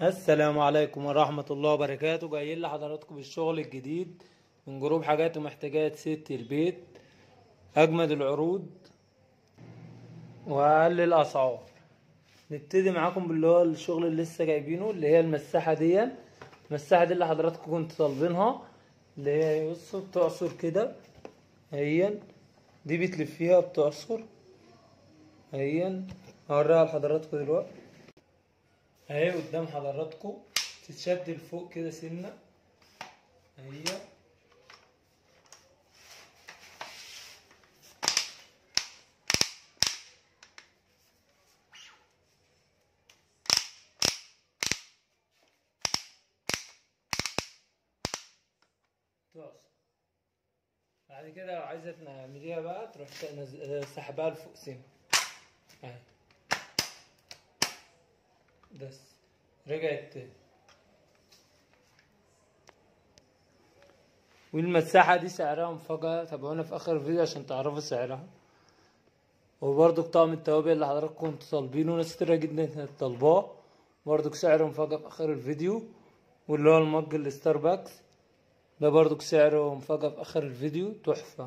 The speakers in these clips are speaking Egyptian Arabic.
السلام عليكم ورحمة الله وبركاته جايين لحضراتكم بالشغل الجديد من جروب حاجات ومحتاجات ست البيت أجمد العروض وأقل الأسعار نبتدي معاكم باللي هو الشغل اللي لسه جايبينه اللي هي المساحة دي المساحة دي اللي حضراتكم كنتوا طالبينها اللي هي بصوا بتعصر كده اهي دي بتلفيها بتعصر اهي هوريها لحضراتكم دلوقتي اهي قدام حضراتكم تتشد لفوق كده سنة اهي تعصر بعد كده لو عايزة تعمليها بقى تروح تنز- سحبها لفوق سنة اهي بس رجعت تاني والمساحة دي سعرها مفاجأة تابعونا في آخر الفيديو عشان تعرفوا سعرها وبرضك طقم التوابل اللي حضراتكم كنتوا طالبينه ناس كتيرة جدا كانت طالباه برضك سعره مفاجأة في آخر الفيديو واللي هو المج الستاربكس ده برضك سعره مفاجأة في آخر الفيديو تحفة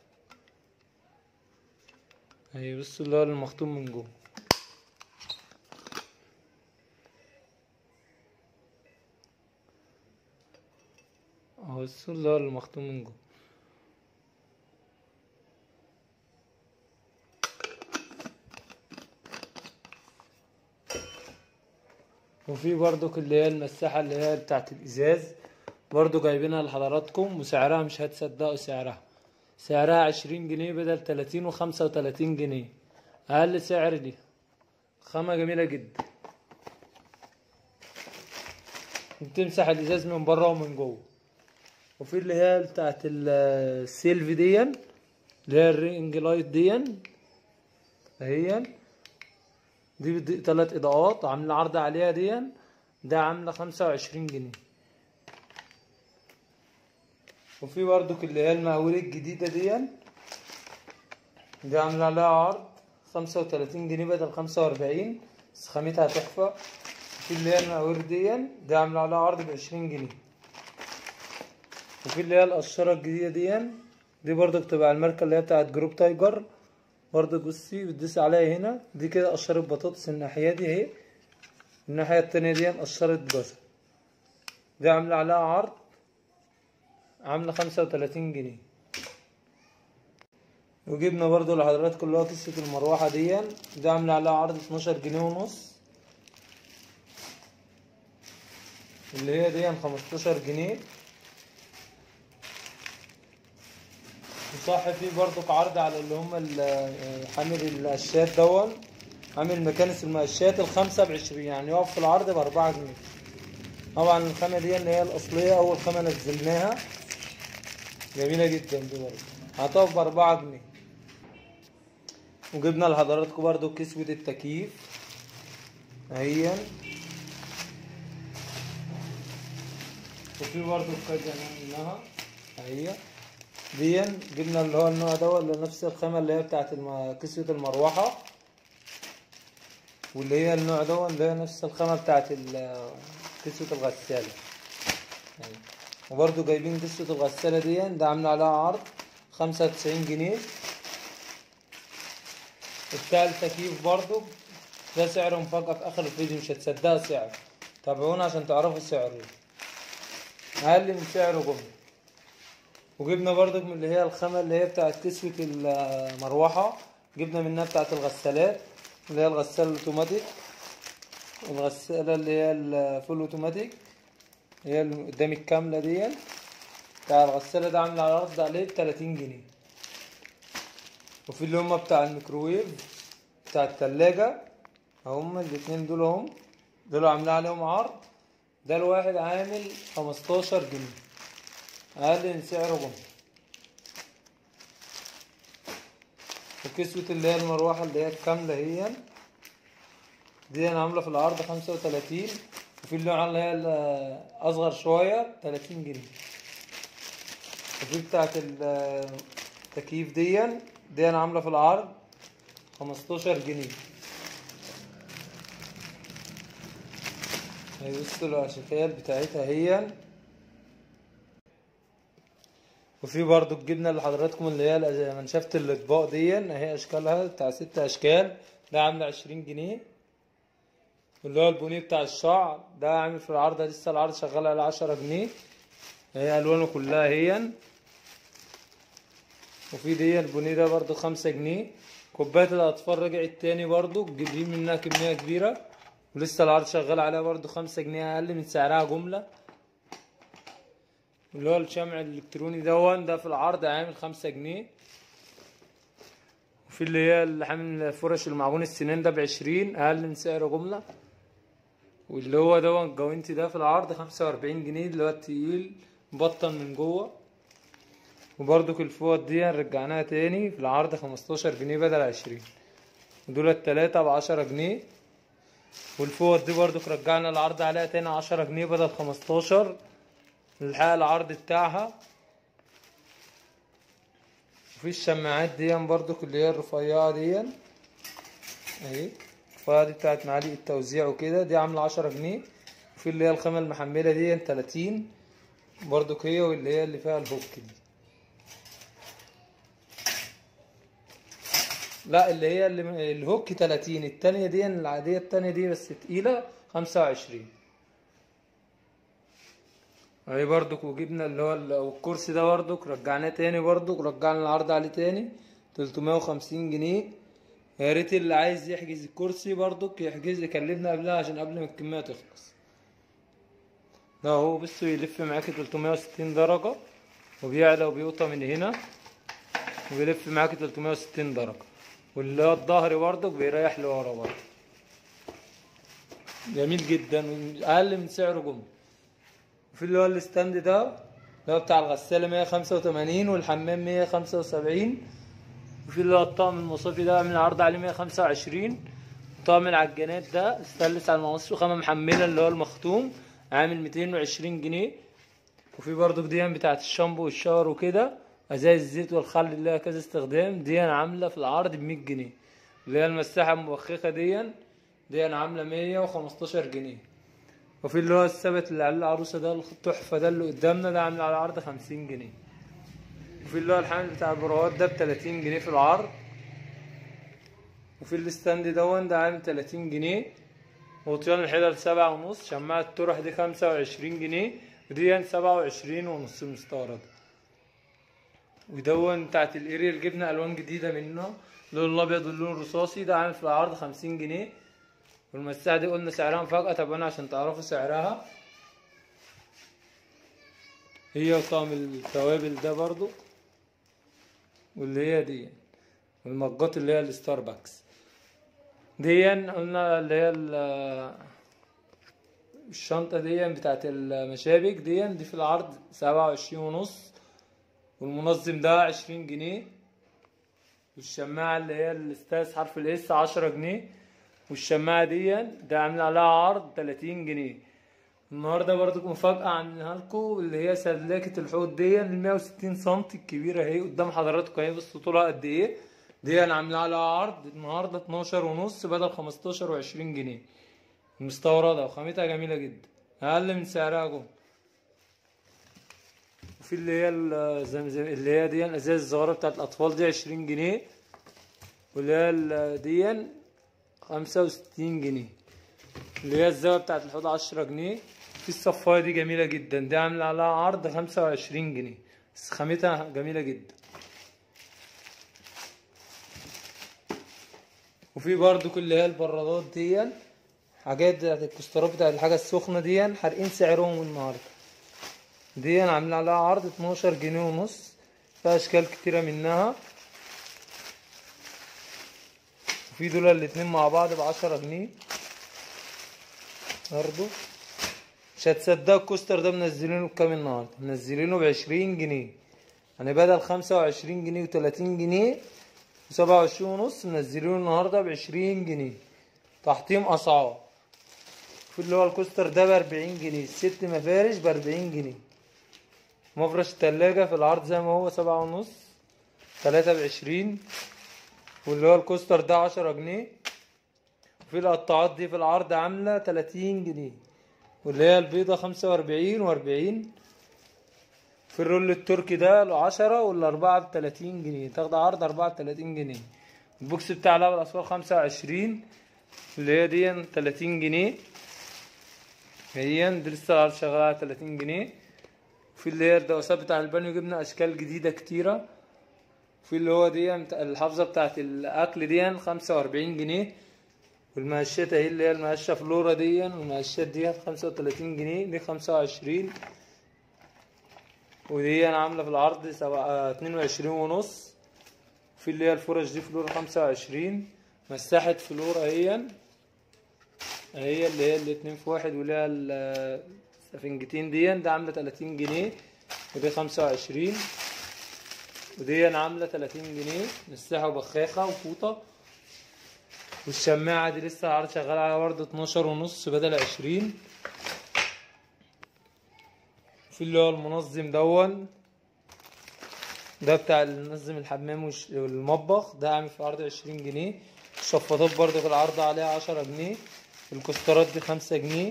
اهي بصوا اللي هو المختوم من جوه اهو بصوا اللي هو المختوم من جوه وفي برضك اللي هي المساحة اللي هي بتاعت الإزاز برضو جايبينها لحضراتكم وسعرها مش هتصدقوا سعرها سعرها عشرين جنيه بدل تلاتين وخمسة وتلاتين جنيه أقل سعر دي خامة جميلة جدا بتمسح الإزاز من بره ومن جوه وفي اللي هي بتاعت السيلف دي اللي هي الرينج لايت دي اهي دي بدي تلات إضاءات عاملة عرض عليها دي ده عاملة خمسة وعشرين جنيه وفي برضك اللي هي المقاولة الجديدة دي دي عاملة عليها عرض خمسة وتلاتين جنيه بدل خمسة وأربعين بس خامتها تحفة في اللي هي المقاولة دي دي عاملة عليها عرض بعشرين جنيه وفي اللي هي القشرة الجديدة دي دي برضك تبع الماركة اللي هي بتاعت جروب تايجر برضك بصي بتدوسي عليها هنا دي كده قشرة بطاطس الناحية دي اهي الناحية التانية دي قشرة جزر دي عاملة عليها عرض عاملة خمسة وتلاتين جنيه وجبنا برضو لحضراتكم اللي هو قصة المروحة دي دي عاملة عليها عرض اتناشر جنيه ونص اللي هي دي خمستاشر جنيه وصح فيه برضو عرض على اللي هم ال- حامل القشات دون عامل مكانس المقشات الخمسة بعشرين يعني يقف في العرض بأربعة جنيه طبعا الخامة دي اللي هي الأصلية أول خامة نزلناها جميلة جدا دي برضه هتقف بأربعة جنيه وجبنا لحضراتكم برضه كسوة التكييف اهيا وفي برضه كذا منها اهي دي جبنا اللي هو النوع ده اللي نفس الخامة اللي هي بتاعت الم- كسوة المروحة واللي هي النوع ده اللي هي نفس الخامة بتاعت ال- كسوة الغسالة أهي. وبرضو جايبين قصة الغسالة دي ده عاملة عليها عرض خمسة وتسعين جنيه بتاع التكييف برضو ده سعره مفاجأة في آخر الفيديو مش هتصدقوا سعر تابعونا عشان تعرفوا سعره أقل من سعره جملة وجبنا برضو من اللي هي الخامة اللي هي بتاعت كسوة المروحة جبنا منها بتاعت الغسالات اللي هي الغسالة الأوتوماتيك الغسالة اللي هي الفول أوتوماتيك هي اللي قدام الكاملة دي بتاع الغسالة ده عامل على عرض عليه بتلاتين جنيه وفي اللي هما بتاع الميكروويف بتاع التلاجة هما الاتنين دول هم دول عاملين عليهم عرض ده الواحد عامل خمستاشر جنيه أقل من سعره جملة وكسوة اللي هي المروحة اللي هي الكاملة هي دي أنا عاملة في العرض خمسة وتلاتين وفي اللي اللي هي الأصغر شوية تلاتين جنيه وفي بتاعت التكييف دي دي أنا عاملة في العرض خمستاشر جنيه هي بصوا الاشكال بتاعتها هي وفي برضو الجبنه اللي حضراتكم اللي هي الأز- منشفه الاطباق دي اهي اشكالها بتاع ست اشكال ده عامله عشرين جنيه واللي هو البونيه بتاع الشعر ده عامل في العرض لسه العرض شغال على عشرة جنيه هي الوانه كلها هي وفي دي البونيه ده برضو خمسة جنيه كوباية الأطفال رجعت تاني برضو جايبين منها كمية كبيرة ولسه العرض شغال عليها برضو خمسة جنيه أقل من سعرها جملة اللي هو الشمع الإلكتروني دون ده في العرض عامل خمسة جنيه وفي اللي هي اللي عامل فرش المعجون السنان ده بعشرين أقل من سعر جملة واللي هو دون الجوينتي ده في العرض خمسة وأربعين جنيه اللي هو التقيل مبطن من جوه وبرضو الفوط دي رجعناها تاني في العرض خمستاشر جنيه بدل عشرين ودول التلاتة بعشرة جنيه والفوط دي برضو رجعنا العرض عليها تاني عشرة جنيه بدل خمستاشر الحقيقة العرض بتاعها وفي الشماعات دي برضو اللي هي الرفيعة دي اهي الرفيعة دي بتاعت معالق التوزيع وكده دي عاملة عشرة جنيه وفي اللي هي الخامة المحملة دي تلاتين برضو هي واللي هي اللي فيها الهوك دي لا اللي هي اللي الهوك 30 التانية دي العادية التانية دي بس تقيلة 25 اهي برضك وجبنا اللي هو ال- والكرسي ده برضك رجعناه تاني برضك رجعنا العرض عليه تاني 350 جنيه يا ريت اللي عايز يحجز الكرسي برضك يحجز يكلمنا قبلها عشان قبل ما الكمية تخلص ده هو بصوا يلف معاكي 360 درجة وبيعلى وبيوطى من هنا وبيلف معاكي 360 درجة واللي هو الظهر برضك بيريح لورا برضه جميل جدا اقل من سعره جمله وفي اللي هو الستاند ده اللي هو بتاع الغسالة 185 والحمام 175 وفي اللي هو الطقم المصافي ده عامل عرض عليه 125 طقم العجانات ده استانلس على المقص وخامة محملة اللي هو المختوم عامل 220 جنيه وفي برضو دي بتاعت الشامبو والشاور وكده ازايز الزيت والخل اللي لها كذا استخدام دي عاملة في العرض ب 100 جنيه اللي هي المساحة المبخخة دي دي عاملة 115 جنيه وفي اللي هو الثبت اللي على العروسة ده التحفة ده اللي قدامنا ده عامل على العرض 50 جنيه وفي اللي هو الحامل بتاع البروات ده ب 30 جنيه في العرض وفي الستاند دون ده عامل 30 جنيه وطيان الحلل سبعة ونص شماعة الطرح دي خمسة وعشرين جنيه ودي سبعة وعشرين ونص مستورد ودون بتاعت الاريال جبنا الوان جديدة منه اللون الابيض واللون الرصاصي ده عامل في العرض خمسين جنيه والمساحة دي قلنا سعرها مفاجأة طبعا عشان تعرفوا سعرها هي وطعم التوابل ده برضو واللي هي دي والمجات اللي هي الستاربكس دي قلنا اللي هي ال- الشنطة دي بتاعت المشابك دي دي في العرض سبعة وعشرين ونص والمنظم ده عشرين جنيه والشماعة اللي هي الاستاذ حرف الاس عشرة جنيه والشماعة دي ده عاملة عليها عرض تلاتين جنيه النهاردة برضو مفاجأة عاملينها لكم اللي هي سلاكة الحوض دي المية وستين سنتي الكبيرة اهي قدام حضراتكم اهي بصوا طولها قد ايه دي انا عاملها عليها عرض النهاردة اتناشر ونص بدل خمستاشر وعشرين جنيه مستوردة وخامتها جميلة جدا أقل من سعرها جم وفي اللي هي الزمزم اللي هي دي الأزاز الصغيرة بتاعت الأطفال دي عشرين جنيه واللي هي ال- دي خمسة وستين جنيه اللي هي الزاوية بتاعت الحوض عشرة جنيه في الصفاية دي جميلة جدا دي عاملة عليها عرض خمسة وعشرين جنيه بس خامتها جميلة جدا وفي برضو كل اللي هي البرادات دي حاجات بتاعت الكسترات بتاعت الحاجة السخنة دي حارقين سعرهم النهاردة دي عاملين عليها عرض اتناشر جنيه ونص فيها أشكال كتيرة منها وفي دول الاتنين مع بعض بعشرة جنيه برضو مش هتصدقوا الكوستر ده منزلينه بكام النهارده منزلينه بعشرين جنيه يعني بدل خمسة وعشرين جنيه وتلاتين جنيه وسبعة وعشرين ونص منزلينه النهارده بعشرين جنيه تحطيم أسعار في اللي هو الكوستر ده بأربعين جنيه ست مفارش بأربعين جنيه مفرش التلاجة في العرض زي ما هو سبعة ونص تلاتة بعشرين واللي هو الكوستر ده عشرة جنيه وفي القطاعات دي في العرض عاملة تلاتين جنيه واللي هي البيضة خمسة وأربعين وأربعين في الرول التركي ده العشرة والأربعة بتلاتين جنيه تاخد عرض أربعة بتلاتين جنيه البوكس بتاع لعب الأصفار خمسة وعشرين اللي هي دي تلاتين جنيه هي دي لسه العرض شغالة على تلاتين جنيه في اللي هي الدواسات بتاع البانيو جبنا أشكال جديدة كتيرة في اللي هو دي الحافظة بتاعت الأكل دي خمسة وأربعين جنيه والمقشات اهي اللي هي المقشة فلورا دي والمقشات دي خمسة وتلاتين جنيه دي خمسة وعشرين ودي أنا عاملة في العرض سبعة اتنين وعشرين ونص في اللي هي الفرش دي فلورا خمسة وعشرين مساحة فلورا اهي هي اللي هي الاتنين في واحد واللي هي السفنجتين دي ده عاملة تلاتين جنيه ودي خمسة وعشرين ودي أنا عاملة تلاتين جنيه مساحة وبخاخة وفوطة والشماعة دي لسه العرض شغال عليها برضه اتناشر ونص بدل عشرين في اللي هو المنظم دون ده بتاع المنظم الحمام والش- والمطبخ ده عامل في العرض عشرين جنيه الشفاطات برضه في العرض عليها عشرة جنيه الكسترات دي خمسة جنيه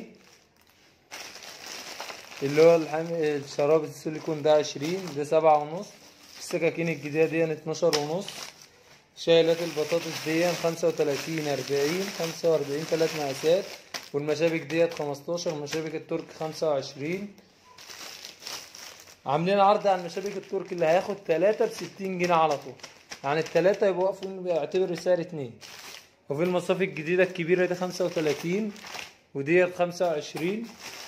اللي هو الحم... الشراب السيليكون ده عشرين ده سبعة ونص السكاكين الجديدة دي اتناشر ونص شايلات البطاطس دي خمسة وتلاتين أربعين خمسة وأربعين تلات مقاسات والمشابك ديت خمستاشر ومشابك الترك خمسة وعشرين عاملين عرض على المشابك التركي اللي هياخد تلاتة بستين جنيه على طول يعني التلاتة يبقوا واقفين بيعتبر سعر اتنين وفي المصافي الجديدة الكبيرة دي خمسة وتلاتين وديت خمسة وعشرين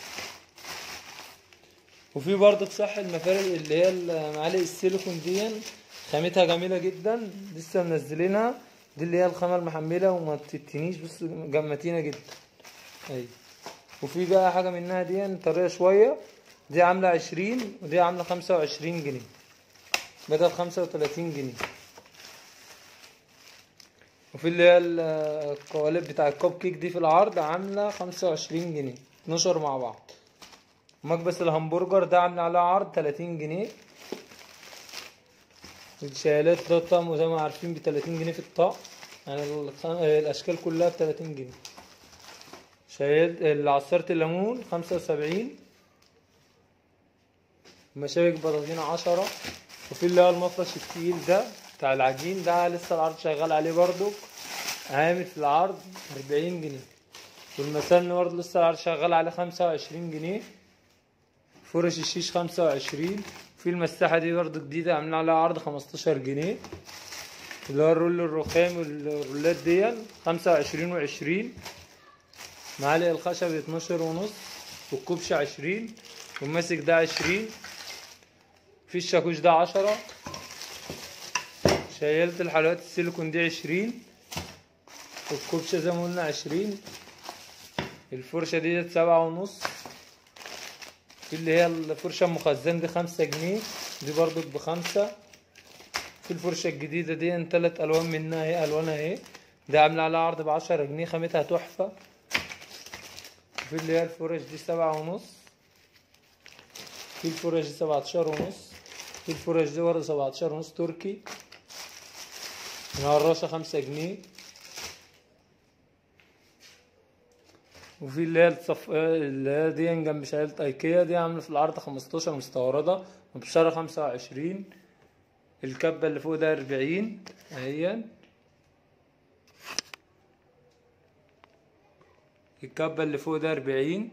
وفي برضه صح المفارق اللي هي المعالق السيليكون دي خامتها جميلة جدا لسه منزلينها دي اللي هي الخامة المحملة وما تتنيش بس جمتينة جدا ايوه وفي بقى حاجة منها دي طرية شوية دي عاملة عشرين ودي عاملة خمسة وعشرين جنيه بدل خمسة وتلاتين جنيه وفي اللي هي ال- القوالب بتاع الكوب كيك دي في العرض عاملة خمسة وعشرين جنيه اتناشر مع بعض مكبس الهمبرجر ده عامل عليه عرض تلاتين جنيه الشيالات ده الطقم زي ما عارفين بتلاتين جنيه في الطقم يعني الخ- الأشكال كلها بتلاتين جنيه شايل عصارة الليمون خمسة وسبعين مشابك بطاطين عشرة وفي اللي هو المفرش التقيل ده بتاع العجين ده لسه العرض شغال عليه برضو عامل في العرض أربعين جنيه والمسن برضه لسه العرض شغال عليه خمسة وعشرين جنيه فرش الشيش خمسة وعشرين في المساحة دي برضه جديدة عاملين عليها عرض خمستاشر جنيه اللي هو الرول الرخام والرولات دي خمسة وعشرين وعشرين معالق الخشب اتناشر ونص والكوبش عشرين والماسك ده عشرين في الشاكوش ده عشرة شيلت الحلويات السيليكون دي عشرين والكوبشة زي ما قلنا عشرين الفرشة دي سبعة ونص في اللي هي الفرشة المخزن دي خمسة جنيه دي برضو بخمسة في الفرشة الجديدة دي تلات ألوان منها اهي ألوانها اهي ده عاملة عليها عرض بعشرة جنيه خامتها تحفة في اللي هي الفرش دي سبعة ونص في الفرش دي سبعتاشر ونص في الفرش دي برضه سبعتاشر ونص تركي الهراشة خمسة جنيه وفي اللي هي الصف... اللي هي دي جنب شايلة ايكيا دي عاملة في العرض خمستاشر مستوردة وبشارة خمسة وعشرين الكبة اللي فوق ده أربعين اهي الكبة اللي فوق ده أربعين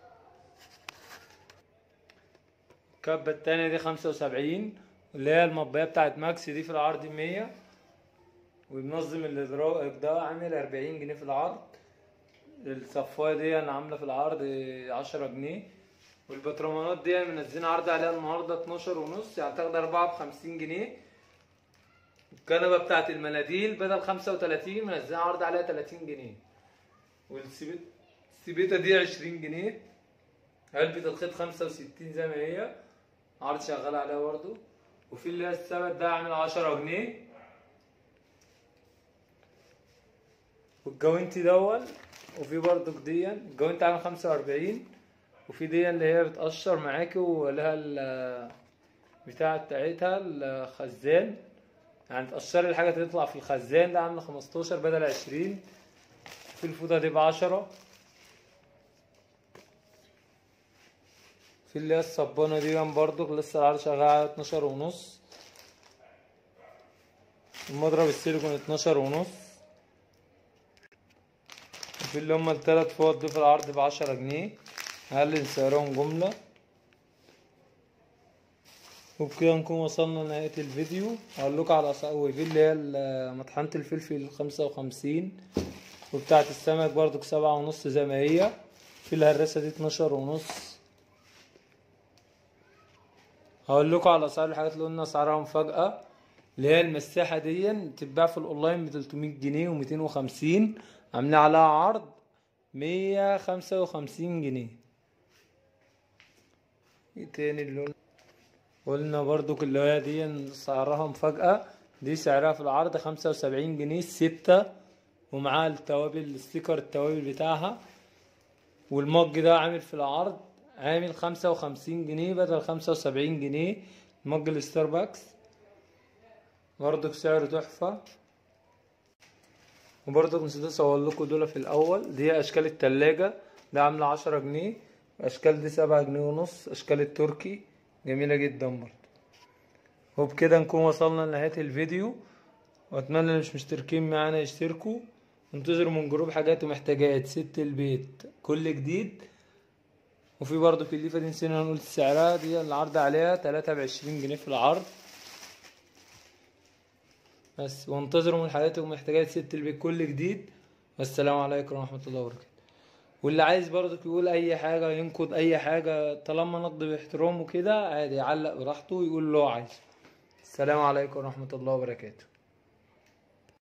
الكبة التانية دي خمسة وسبعين واللي هي المطبية بتاعت ماكس دي في العرض مية ومنظم الإدراك ده عامل أربعين جنيه في العرض الصفاية دي أنا عاملة في العرض عشرة جنيه والبطرمانات دي منزلين عرض عليها النهاردة اتناشر ونص يعني تاخد أربعة بخمسين جنيه الكنبة بتاعت المناديل بدل خمسة وتلاتين منزلين عرض عليها تلاتين جنيه والسبيت السبيتة دي عشرين جنيه علبة الخيط خمسة وستين زي ما هي عرض شغال عليها برضه وفي اللي هي السبت ده عامل عشرة جنيه والجوانتي دول وفي برضه دي الجوانتي عامل خمسة وأربعين وفي دي اللي هي بتقشر معاكي ولها ال بتاع بتاعتها الخزان يعني تقشري الحاجة تطلع في الخزان ده عاملة خمستاشر بدل عشرين في الفوطة دي بعشرة في اللي هي الصبانة دي برضو لسه العرض شغال على اتناشر ونص المضرب السيليكون اتناشر ونص وفي اللي هما التلات فوط دول في العرض بعشرة جنيه هقلل سعرهم جملة وبكده نكون وصلنا لنهاية الفيديو هقول لكم على أسعار وفي اللي هي ال- مطحنة الفلفل خمسة وخمسين وبتاعة السمك برضو سبعة ونص زي ما هي في الهراسة دي اتناشر ونص هقول لكم على اسعار الحاجات اللي قلنا اسعارها مفاجأة اللي هي المساحة دي بتتباع في الاونلاين ب 300 جنيه و 250 عاملين عليها عرض 155 جنيه ايه تاني اللي قلنا قلنا برضو اللي هي دي سعرها مفاجأة دي سعرها في العرض 75 جنيه الستة ومعاها التوابل ستيكر التوابل بتاعها والمج ده عامل في العرض عامل خمسة وخمسين جنيه بدل خمسة وسبعين جنيه مج الستاربكس برضك سعره تحفة وبرضك نسيت اصور لكم دول في الاول دي اشكال التلاجة ده عاملة عشرة جنيه اشكال دي سبعة جنيه ونص اشكال التركي جميلة جدا برضه وبكده نكون وصلنا لنهاية الفيديو واتمنى اللي مش مشتركين معانا يشتركوا انتظروا من جروب حاجات ومحتاجات ست البيت كل جديد وفي برضه في الليفه دي نسينا نقول سعرها دي العرض عليها تلاتة بعشرين جنيه في العرض بس وانتظروا من حاجات ومحتاجات ست البيت كل جديد والسلام عليكم ورحمة الله وبركاته واللي عايز برضه يقول اي حاجة ينقد اي حاجة طالما نقد باحترام وكده عادي يعلق براحته ويقول له عايز السلام عليكم ورحمة الله وبركاته